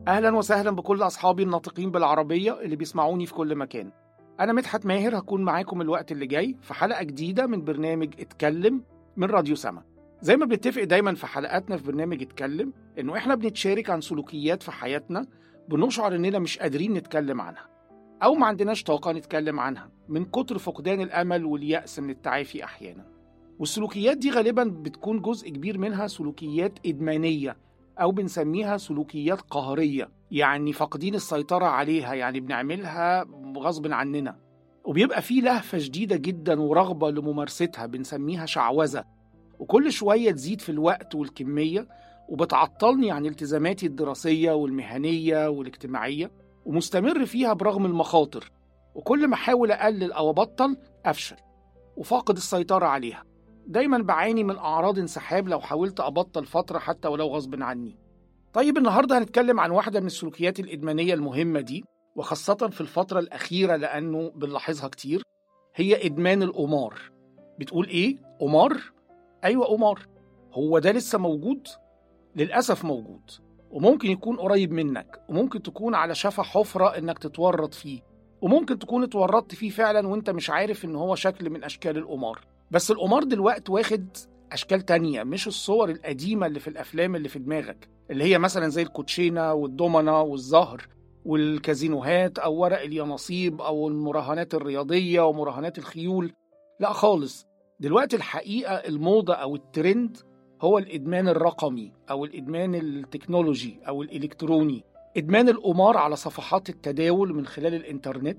أهلا وسهلا بكل أصحابي الناطقين بالعربية اللي بيسمعوني في كل مكان أنا مدحت ماهر هكون معاكم الوقت اللي جاي في حلقة جديدة من برنامج اتكلم من راديو سما زي ما بنتفق دايما في حلقاتنا في برنامج اتكلم إنه إحنا بنتشارك عن سلوكيات في حياتنا بنشعر إننا مش قادرين نتكلم عنها أو ما عندناش طاقة نتكلم عنها من كتر فقدان الأمل واليأس من التعافي أحيانا والسلوكيات دي غالبا بتكون جزء كبير منها سلوكيات إدمانية أو بنسميها سلوكيات قهرية يعني فاقدين السيطرة عليها يعني بنعملها غصب عننا وبيبقى فيه لهفة شديدة جدا ورغبة لممارستها بنسميها شعوذة وكل شوية تزيد في الوقت والكمية وبتعطلني عن التزاماتي الدراسية والمهنية والاجتماعية ومستمر فيها برغم المخاطر وكل ما أحاول أقلل أو أبطل أفشل وفاقد السيطرة عليها دايما بعاني من أعراض انسحاب لو حاولت أبطل فترة حتى ولو غصب عني طيب النهاردة هنتكلم عن واحدة من السلوكيات الإدمانية المهمة دي وخاصة في الفترة الأخيرة لأنه بنلاحظها كتير هي إدمان القمار بتقول إيه؟ قمار؟ أيوة قمار هو ده لسه موجود؟ للأسف موجود وممكن يكون قريب منك وممكن تكون على شفا حفرة إنك تتورط فيه وممكن تكون اتورطت فيه فعلا وانت مش عارف ان هو شكل من اشكال القمار بس القمار دلوقتي واخد اشكال تانية مش الصور القديمة اللي في الافلام اللي في دماغك اللي هي مثلا زي الكوتشينة والدومنة والزهر والكازينوهات او ورق اليانصيب او المراهنات الرياضية ومراهنات الخيول لا خالص دلوقتي الحقيقة الموضة او الترند هو الادمان الرقمي او الادمان التكنولوجي او الالكتروني ادمان القمار على صفحات التداول من خلال الانترنت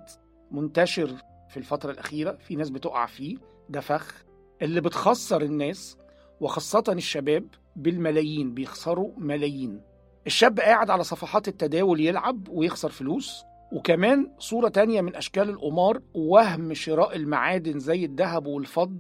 منتشر في الفترة الأخيرة في ناس بتقع فيه ده فخ اللي بتخسر الناس وخاصة الشباب بالملايين بيخسروا ملايين الشاب قاعد على صفحات التداول يلعب ويخسر فلوس وكمان صورة تانية من أشكال القمار وهم شراء المعادن زي الذهب والفضة